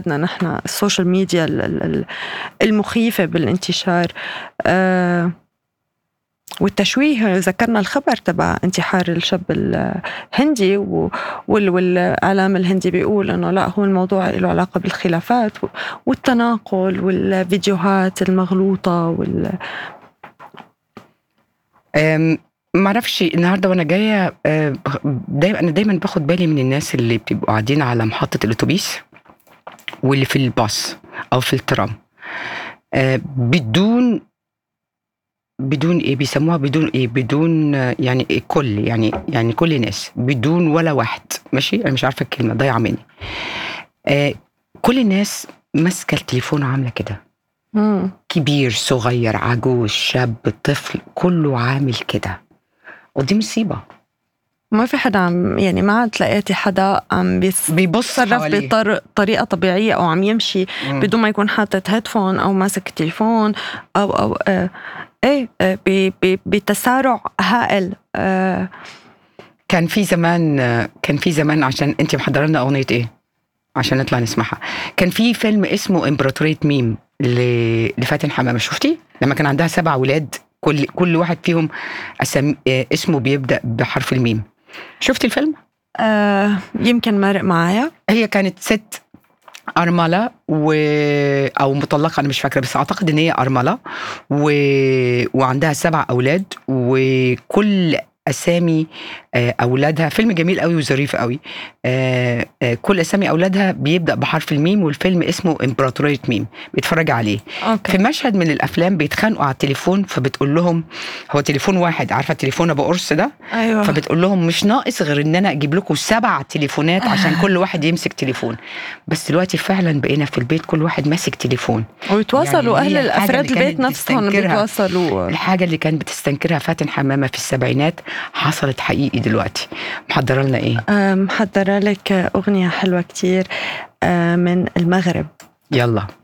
نحن السوشيال ميديا المخيفة بالانتشار آه، والتشويه ذكرنا الخبر تبع انتحار الشاب الهندي والاعلام الهندي بيقول انه لا هو الموضوع له علاقه بالخلافات والتناقل والفيديوهات المغلوطه وال ما اعرفش النهارده وانا جايه دايما انا دايما باخد بالي من الناس اللي بتبقوا قاعدين على محطه الاتوبيس واللي في الباص او في الترام بدون بدون ايه بيسموها بدون ايه بدون يعني إيه كل يعني يعني كل الناس بدون ولا واحد ماشي انا مش عارفه الكلمه ضايعه مني آه كل الناس ماسكه التليفون عامله كده كبير صغير عجوز شاب طفل كله عامل كده ودي مصيبه ما في حدا عم يعني ما عاد لقيتي حدا عم بيبص بطريقه طبيعيه او عم يمشي مم. بدون ما يكون حاطط هيدفون او ماسك تليفون او او آه ايه آه بتسارع هائل آه كان في زمان كان في زمان عشان انت محضره لنا اغنيه ايه؟ عشان نطلع نسمعها كان في فيلم اسمه امبراطوريه ميم لفاتن حمامه شفتي؟ لما كان عندها سبع ولاد كل كل واحد فيهم أسم... آه، اسمه بيبدا بحرف الميم شفتي الفيلم؟ آه يمكن مرق معايا هي كانت ست أرملة و... أو مطلقة أنا مش فاكرة بس أعتقد إن هي أرملة و... وعندها سبع أولاد وكل اسامي آه، اولادها فيلم جميل قوي وظريف قوي آه، آه، كل اسامي اولادها بيبدا بحرف الميم والفيلم اسمه امبراطوريه ميم بيتفرج عليه أوكي. في مشهد من الافلام بيتخانقوا على التليفون فبتقول لهم هو تليفون واحد عارفه التليفون ابو قرص ده ايوه فبتقول لهم مش ناقص غير ان انا اجيب لكم سبع تليفونات عشان كل واحد يمسك تليفون بس دلوقتي فعلا بقينا في البيت كل واحد ماسك تليفون ويتواصلوا يعني اهل الافراد البيت نفسهم بيتواصلوا الحاجه اللي كانت بتستنكرها فاتن حمامه في السبعينات حصلت حقيقي دلوقتي محضره لنا ايه محضره لك اغنيه حلوه كتير من المغرب يلا